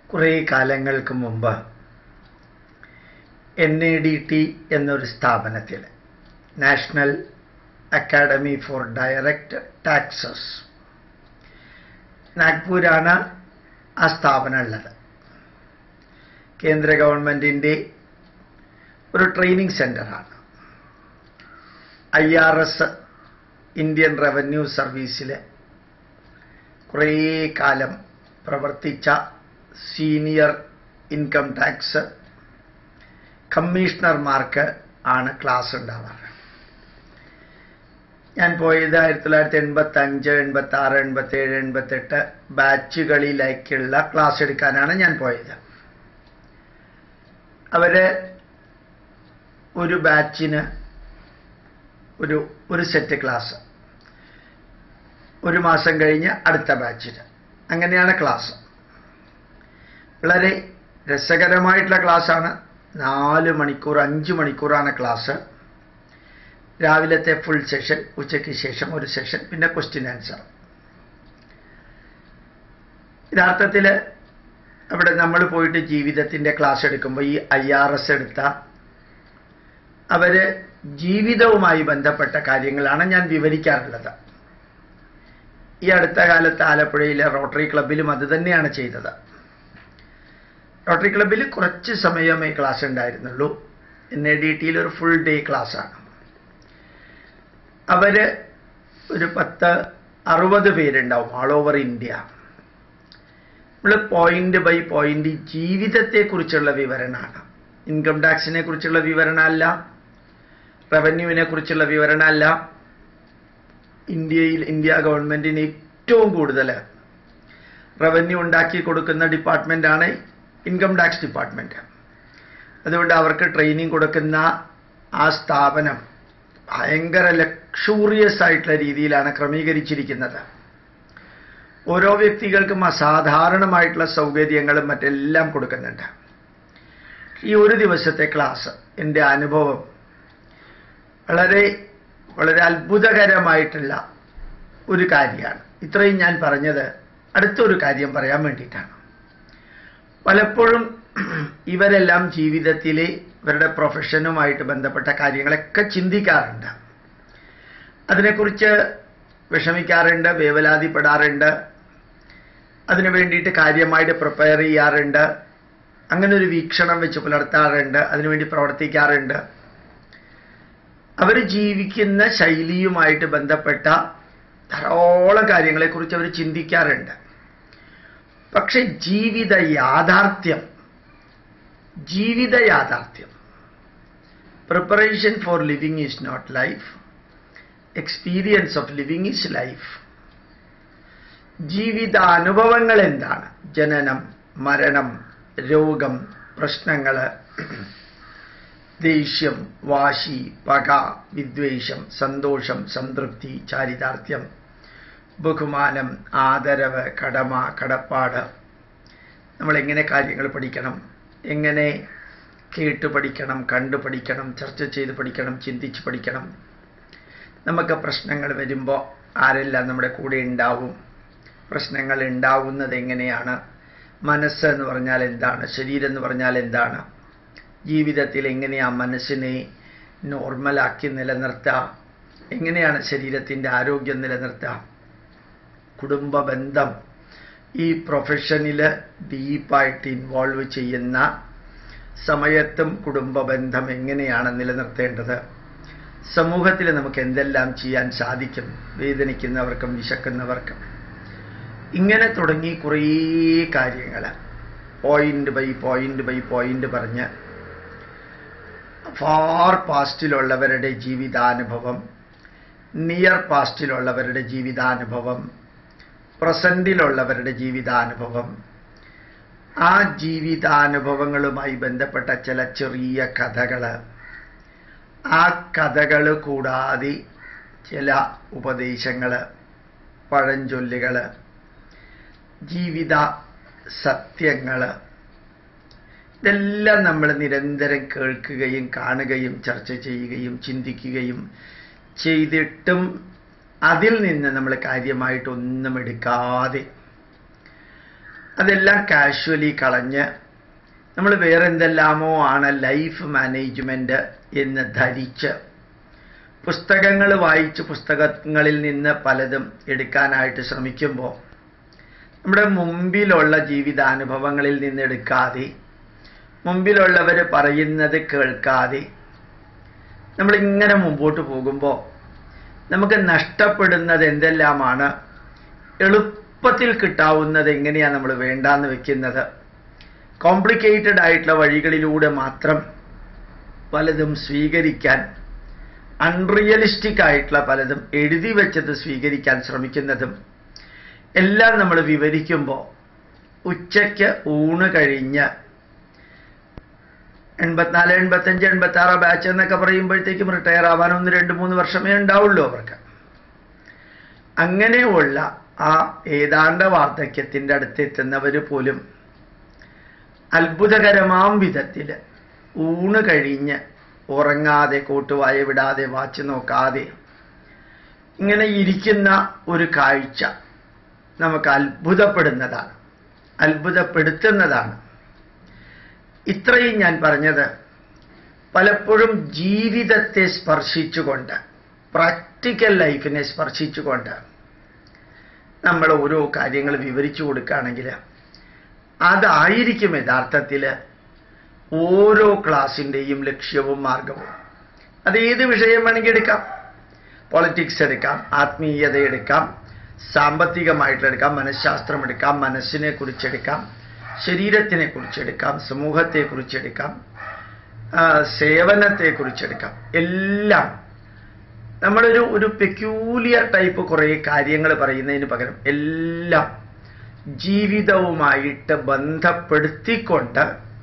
കുറേ കാലങ്ങൾക്ക് മുമ്പ് എൻ എ ഡി ടി എന്നൊരു സ്ഥാപനത്തിൽ National Academy for Direct Taxes നാഗ്പൂരാണ് ആ സ്ഥാപനം ഉള്ളത് കേന്ദ്ര ഗവൺമെൻറ്റിൻ്റെ ഒരു ട്രെയിനിങ് സെൻ്ററാണ് I R S Indian Revenue സർവീസിൽ കുറേ കാലം പ്രവർത്തിച്ച സീനിയർ ഇൻകം ടാക്സ് കമ്മീഷണർമാർക്ക് ആണ് ക്ലാസ് ഉണ്ടാവാറ് ഞാൻ പോയത് ആയിരത്തി തൊള്ളായിരത്തി എൺപത്തി അഞ്ച് എൺപത്തി ആറ് എൺപത്തി ഏഴ് എൺപത്തെട്ട് ബാച്ചുകളിലേക്കുള്ള ക്ലാസ് എടുക്കാനാണ് ഞാൻ പോയത് അവര് ഒരു ബാച്ചിന് ഒരു ഒരു സെറ്റ് ക്ലാസ് ഒരു മാസം കഴിഞ്ഞ് അടുത്ത ബാച്ചിന് അങ്ങനെയാണ് ക്ലാസ് വളരെ രസകരമായിട്ടുള്ള ക്ലാസ്സാണ് നാല് മണിക്കൂർ അഞ്ച് മണിക്കൂറാണ് ക്ലാസ് രാവിലത്തെ ഫുൾ സെഷൻ ഉച്ചയ്ക്ക് ശേഷം ഒരു സെഷൻ പിന്നെ ക്വസ്റ്റ്യൻ ആൻസർ യഥാർത്ഥത്തിൽ അവിടെ നമ്മൾ പോയിട്ട് ജീവിതത്തിൻ്റെ ക്ലാസ് എടുക്കുമ്പോൾ ഈ ഐ ആർ എസ് എടുത്ത അവര് ജീവിതവുമായി ബന്ധപ്പെട്ട കാര്യങ്ങളാണ് ഞാൻ വിവരിക്കാറുള്ളത് ഈ അടുത്ത കാലത്ത് ആലപ്പുഴയിലെ റോട്ടറി ക്ലബിലും അത് തന്നെയാണ് ചെയ്തത് റോട്ടറി ക്ലബിൽ കുറച്ച് സമയമേ ക്ലാസ് ഉണ്ടായിരുന്നുള്ളൂ എൻ എ ഡി ടിയിൽ ഒരു ഫുൾ ഡേ ക്ലാസ്സാണ് അവര് ഒരു പത്ത് അറുപത് പേരുണ്ടാവും ആൾ ഓവർ ഇന്ത്യ നമ്മൾ പോയിന്റ് ബൈ പോയിന്റ് ജീവിതത്തെക്കുറിച്ചുള്ള വിവരണമാണ് ഇൻകം ടാക്സിനെ കുറിച്ചുള്ള വിവരണമല്ല റവന്യൂവിനെ കുറിച്ചുള്ള വിവരണമല്ല ഇന്ത്യയിൽ ഇന്ത്യ ഗവൺമെന്റിന് ഏറ്റവും കൂടുതൽ റവന്യൂ ഉണ്ടാക്കി കൊടുക്കുന്ന ഡിപ്പാർട്ട്മെന്റാണ് ഇൻകം ടാക്സ് ഡിപ്പാർട്ട്മെന്റ് അതുകൊണ്ട് അവർക്ക് ട്രെയിനിങ് കൊടുക്കുന്ന ആ സ്ഥാപനം ഭയങ്കര ലക്ഷൂറിയസ് ആയിട്ടുള്ള രീതിയിലാണ് ക്രമീകരിച്ചിരിക്കുന്നത് ഓരോ വ്യക്തികൾക്കും അസാധാരണമായിട്ടുള്ള സൗകര്യങ്ങളും മറ്റെല്ലാം കൊടുക്കുന്നുണ്ട് ഈ ഒരു ദിവസത്തെ ക്ലാസ് എൻ്റെ അനുഭവം വളരെ വളരെ അത്ഭുതകരമായിട്ടുള്ള ഒരു കാര്യമാണ് ഇത്രയും ഞാൻ പറഞ്ഞത് അടുത്തൊരു കാര്യം പറയാൻ വേണ്ടിയിട്ടാണ് പലപ്പോഴും ഇവരെല്ലാം ജീവിതത്തിലെ ഇവരുടെ പ്രൊഫഷനുമായിട്ട് ബന്ധപ്പെട്ട കാര്യങ്ങളൊക്കെ ചിന്തിക്കാറുണ്ട് അതിനെക്കുറിച്ച് വിഷമിക്കാറുണ്ട് വേവലാതിപ്പെടാറുണ്ട് അതിനു വേണ്ടിയിട്ട് കാര്യമായിട്ട് പ്രിപ്പയർ ചെയ്യാറുണ്ട് അങ്ങനെ ഒരു വീക്ഷണം വെച്ച് പുലർത്താറുണ്ട് അതിനുവേണ്ടി പ്രവർത്തിക്കാറുണ്ട് അവർ ജീവിക്കുന്ന ശൈലിയുമായിട്ട് ബന്ധപ്പെട്ട ധാരാളം കാര്യങ്ങളെക്കുറിച്ച് അവർ ചിന്തിക്കാറുണ്ട് പക്ഷെ ജീവിത യാഥാർത്ഥ്യം ജീവിത യാഥാർത്ഥ്യം preparation for living is not life experience of living is life ജീവിതാനുഭവങ്ങൾ എന്താണ് ജനനം മരണം രോഗം പ്രശ്നങ്ങൾ ദേഷ്യം വാശി പക വിദ്വേഷം സന്തോഷം സംതൃപ്തി ചാരിതാർത്ഥ്യം ബഹുമാനം ആദരവ് കടമ കടപ്പാട് നമ്മൾ എങ്ങനെ കാര്യങ്ങൾ പഠിക്കണം എങ്ങനെ കേട്ട് പഠിക്കണം കണ്ടു പഠിക്കണം ചർച്ച ചെയ്ത് പഠിക്കണം ചിന്തിച്ച് പഠിക്കണം നമുക്ക് പ്രശ്നങ്ങൾ വരുമ്പോൾ ആരെല്ലാം നമ്മുടെ കൂടെ ഉണ്ടാവും പ്രശ്നങ്ങൾ ഉണ്ടാവുന്നത് എങ്ങനെയാണ് മനസ്സ് എന്ന് പറഞ്ഞാൽ എന്താണ് ശരീരം എന്ന് പറഞ്ഞാൽ എന്താണ് ജീവിതത്തിൽ എങ്ങനെയാ മനസ്സിനെ നോർമലാക്കി നിലനിർത്തുക എങ്ങനെയാണ് ശരീരത്തിൻ്റെ ആരോഗ്യം നിലനിർത്തുക കുടുംബ ബന്ധം ഈ പ്രൊഫഷനിൽ ഡീപ്പായിട്ട് ഇൻവോൾവ് ചെയ്യുന്ന സമയത്തും കുടുംബ ബന്ധം എങ്ങനെയാണ് നിലനിർത്തേണ്ടത് സമൂഹത്തിൽ നമുക്ക് എന്തെല്ലാം ചെയ്യാൻ സാധിക്കും വേദനിക്കുന്നവർക്കും വിശക്കുന്നവർക്കും ഇങ്ങനെ തുടങ്ങി കുറേ കാര്യങ്ങൾ point by point by point പറഞ്ഞ് ഫാർ പാസ്റ്റിലുള്ളവരുടെ ജീവിതാനുഭവം നിയർ പാസ്റ്റിലുള്ളവരുടെ ജീവിതാനുഭവം പ്രസന്റിലുള്ളവരുടെ ജീവിതാനുഭവം ആ ജീവിതാനുഭവങ്ങളുമായി ബന്ധപ്പെട്ട ചില ചെറിയ കഥകൾ ആ കഥകൾ കൂടാതെ ചില ഉപദേശങ്ങൾ പഴഞ്ചൊല്ലുകൾ ജീവിത സത്യങ്ങൾ ഇതെല്ലാം നമ്മൾ നിരന്തരം കേൾക്കുകയും കാണുകയും ചർച്ച ചെയ്യുകയും ചിന്തിക്കുകയും ചെയ്തിട്ടും അതിൽ നിന്ന് നമ്മൾ കാര്യമായിട്ടൊന്നും എടുക്കാതെ അതെല്ലാം കാഷ്വലി കളഞ്ഞ് നമ്മൾ വേറെന്തെല്ലാമോ ആണ് ലൈഫ് മാനേജ്മെന്റ് എന്ന് ധരിച്ച് പുസ്തകങ്ങൾ വായിച്ച് പുസ്തകങ്ങളിൽ നിന്ന് പലതും എടുക്കാനായിട്ട് ശ്രമിക്കുമ്പോൾ നമ്മുടെ മുമ്പിലുള്ള ജീവിതാനുഭവങ്ങളിൽ നിന്ന് എടുക്കാതെ മുമ്പിലുള്ളവർ പറയുന്നത് കേൾക്കാതെ നമ്മളിങ്ങനെ മുമ്പോട്ട് പോകുമ്പോൾ നമുക്ക് നഷ്ടപ്പെടുന്നത് എന്തെല്ലാമാണ് എളുപ്പത്തിൽ കിട്ടാവുന്നത് എങ്ങനെയാണ് നമ്മൾ വേണ്ടാന്ന് വെക്കുന്നത് കോംപ്ലിക്കേറ്റഡ് ആയിട്ടുള്ള വഴികളിലൂടെ മാത്രം പലതും സ്വീകരിക്കാൻ അൺറിയലിസ്റ്റിക് ആയിട്ടുള്ള പലതും എഴുതി വെച്ചത് സ്വീകരിക്കാൻ ശ്രമിക്കുന്നതും എല്ലാം നമ്മൾ വിവരിക്കുമ്പോൾ ഉച്ചയ്ക്ക് ഊണ് കഴിഞ്ഞ് എൺപത്തിനാല് എൺപത്തഞ്ച് എൺപത്തി ആറ് ബാച്ച് എന്നൊക്കെ പറയുമ്പോഴത്തേക്കും റിട്ടയർ ആവാൻ ഒന്ന് രണ്ട് മൂന്ന് വർഷമേ ഉണ്ടാവുള്ളൂ അവർക്ക് അങ്ങനെയുള്ള ആ ഏതാണ്ട് വാർദ്ധക്യത്തിൻ്റെ അടുത്തെത്തുന്നവർ പോലും അത്ഭുതകരമാം വിധത്തിൽ ഊണ് കഴിഞ്ഞ് ഉറങ്ങാതെ കൂട്ടുവായ വിടാതെ വാച്ച് നോക്കാതെ ഇങ്ങനെ ഇരിക്കുന്ന ഒരു കാഴ്ച നമുക്ക് അത്ഭുതപ്പെടുന്നതാണ് അത്ഭുതപ്പെടുത്തുന്നതാണ് ഇത്രയും ഞാൻ പറഞ്ഞത് പലപ്പോഴും ജീവിതത്തെ സ്പർശിച്ചുകൊണ്ട് പ്രാക്ടിക്കൽ ലൈഫിനെ സ്പർശിച്ചുകൊണ്ട് നമ്മൾ ഓരോ കാര്യങ്ങൾ വിവരിച്ചു കൊടുക്കുകയാണെങ്കിൽ അതായിരിക്കും യഥാർത്ഥത്തിൽ ഓരോ ക്ലാസ്സിൻ്റെയും ലക്ഷ്യവും മാർഗവും അത് ഏത് വിഷയം വേണമെങ്കിൽ എടുക്കാം പൊളിറ്റിക്സ് എടുക്കാം ആത്മീയത എടുക്കാം സാമ്പത്തികമായിട്ടെടുക്കാം മനഃശാസ്ത്രം എടുക്കാം മനസ്സിനെ കുറിച്ചെടുക്കാം ശരീരത്തിനെ കുറിച്ചെടുക്കാം സമൂഹത്തെ കുറിച്ചെടുക്കാം സേവനത്തെ കുറിച്ചെടുക്കാം എല്ലാം നമ്മളൊരു ഒരു പെക്യൂലിയർ ടൈപ്പ് കുറേ കാര്യങ്ങൾ പറയുന്നതിന് പകരം എല്ലാം ജീവിതവുമായിട്ട് ബന്ധപ്പെടുത്തിക്കൊണ്ട്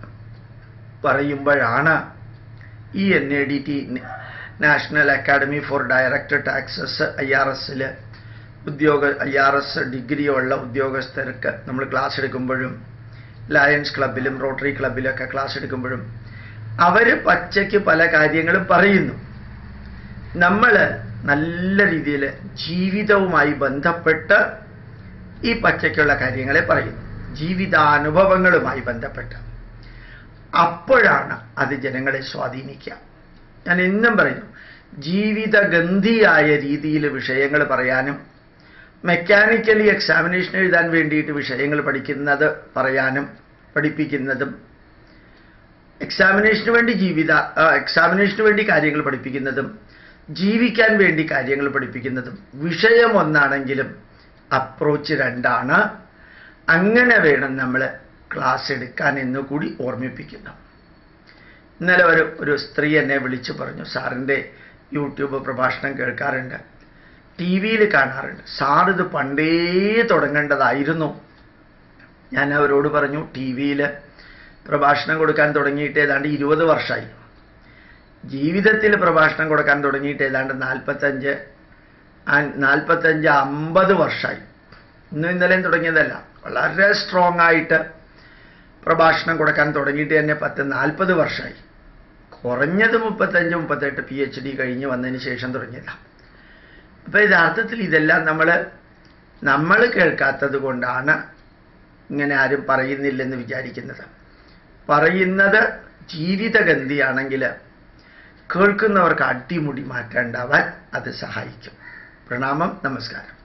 പറയുമ്പോഴാണ് ഈ N A D T National Academy for Director Taxes I R എസിൽ ഉദ്യോഗ ഐ ആർ എസ് ഡിഗ്രിയുള്ള ഉദ്യോഗസ്ഥർക്ക് നമ്മൾ ക്ലാസ് എടുക്കുമ്പോഴും ലയൺസ് ക്ലബിലും റോട്ടറി ക്ലബിലൊക്കെ ക്ലാസ് എടുക്കുമ്പോഴും അവർ പച്ചയ്ക്ക് പല കാര്യങ്ങളും പറയുന്നു നമ്മൾ നല്ല രീതിയിൽ ജീവിതവുമായി ബന്ധപ്പെട്ട് ഈ പച്ചയ്ക്കുള്ള കാര്യങ്ങളെ പറയുന്നു ജീവിതാനുഭവങ്ങളുമായി ബന്ധപ്പെട്ട് അപ്പോഴാണ് അത് ജനങ്ങളെ സ്വാധീനിക്കുക ഞാൻ എന്നും പറയുന്നു ജീവിതഗന്ധിയായ രീതിയിൽ വിഷയങ്ങൾ പറയാനും മെക്കാനിക്കലി എക്സാമിനേഷൻ എഴുതാൻ വേണ്ടിയിട്ട് വിഷയങ്ങൾ പഠിക്കുന്നത് പറയാനും പഠിപ്പിക്കുന്നതും എക്സാമിനേഷന് വേണ്ടി ജീവിത എക്സാമിനേഷന് വേണ്ടി കാര്യങ്ങൾ പഠിപ്പിക്കുന്നതും ജീവിക്കാൻ വേണ്ടി കാര്യങ്ങൾ പഠിപ്പിക്കുന്നതും വിഷയം ഒന്നാണെങ്കിലും അപ്രോച്ച് രണ്ടാണ് അങ്ങനെ വേണം നമ്മൾ ക്ലാസ് എടുക്കാൻ എന്ന് കൂടി ഓർമ്മിപ്പിക്കുന്നു ഇന്നലെ ഒരു ഒരു സ്ത്രീ എന്നെ വിളിച്ചു പറഞ്ഞു സാറിൻ്റെ യൂട്യൂബ് പ്രഭാഷണം കേൾക്കാറുണ്ട് ടി വിയിൽ കാണാറുണ്ട് സാർ ഇത് പണ്ടേ തുടങ്ങേണ്ടതായിരുന്നു ഞാൻ അവരോട് പറഞ്ഞു ടി വിയിൽ പ്രഭാഷണം കൊടുക്കാൻ തുടങ്ങിയിട്ട് ഏതാണ്ട് ഇരുപത് വർഷമായി ജീവിതത്തിൽ പ്രഭാഷണം കൊടുക്കാൻ തുടങ്ങിയിട്ട് ഏതാണ്ട് നാൽപ്പത്തഞ്ച് നാൽപ്പത്തഞ്ച് അമ്പത് വർഷമായി ഇന്നും ഇന്നലെയും തുടങ്ങിയതല്ല വളരെ സ്ട്രോങ് ആയിട്ട് പ്രഭാഷണം കൊടുക്കാൻ തുടങ്ങിയിട്ട് തന്നെ പത്ത് നാൽപ്പത് വർഷമായി കുറഞ്ഞത് മുപ്പത്തഞ്ച് മുപ്പത്തെട്ട് പി എച്ച് ഡി കഴിഞ്ഞ് വന്നതിന് ശേഷം തുടങ്ങിയതാണ് അപ്പോൾ യഥാർത്ഥത്തിൽ ഇതെല്ലാം നമ്മൾ നമ്മൾ കേൾക്കാത്തത് കൊണ്ടാണ് ഇങ്ങനെ ആരും പറയുന്നില്ലെന്ന് വിചാരിക്കുന്നത് പറയുന്നത് ജീവിതഗന്ധിയാണെങ്കിൽ കേൾക്കുന്നവർക്ക് അടിമുടി മാറ്റം ഉണ്ടാവാൻ അത് സഹായിക്കും പ്രണാമം നമസ്കാരം